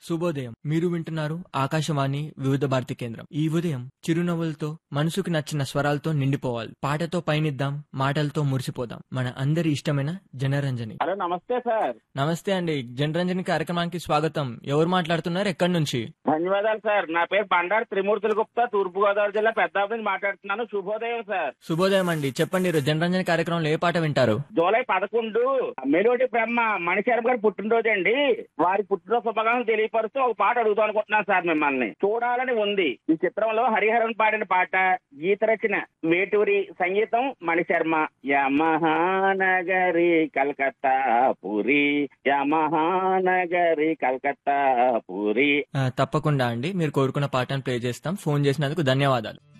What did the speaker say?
శుభోదయం మీరు వింటున్నారు ఆకాశవాణి వివిధ భారతి కేంద్రం ఈ ఉదయం చిరునవ్వులతో మనసుకు నచ్చిన స్వరాలతో నిండిపోవాలి పాటతో పయనిద్దాం మాటలతో మురిసిపోదాం మన అందరి ఇష్టమైన జనరంజని హలో నమస్తే సార్ నమస్తే అండి జనరంజని కార్యక్రమానికి స్వాగతం ఎవరు మాట్లాడుతున్నారు ఎక్కడి నుంచి ధన్యవాదాలు సార్ నా పేరు బండారు త్రిమూర్తుల గుప్తా తూర్పు గోదావరి జిల్లా పెద్దాపు నుంచి మాట్లాడుతున్నాను శుభోదయం సార్ శుభోదయం అండి చెప్పండి ఈరోజు జనరంజని కార్యక్రమంలో ఏ పాట వింటారు జూలై పదకొండు మెలోడి బ్రహ్మ మణిశర్మ గారి పుట్టినరోజు అండి వారి పుట్టినరోజు శుభాకాంక్షలు తెలియపరుస్తూ ఒక పాట అడుగుదాం అనుకుంటున్నాను సార్ మిమ్మల్ని చూడాలని ఉంది ఈ చిత్రంలో హరిహరన్ పాడిన పాట గీత రచన వేటూరి సంగీతం మణిశర్మ యమహానగరి కలకత్తా పురి యమహానగరి కలకత్తా పురి ఆ, తప్పకుండా అండి మీరు కోరుకున్న పాటను ప్లే చేస్తాం ఫోన్ చేసినందుకు ధన్యవాదాలు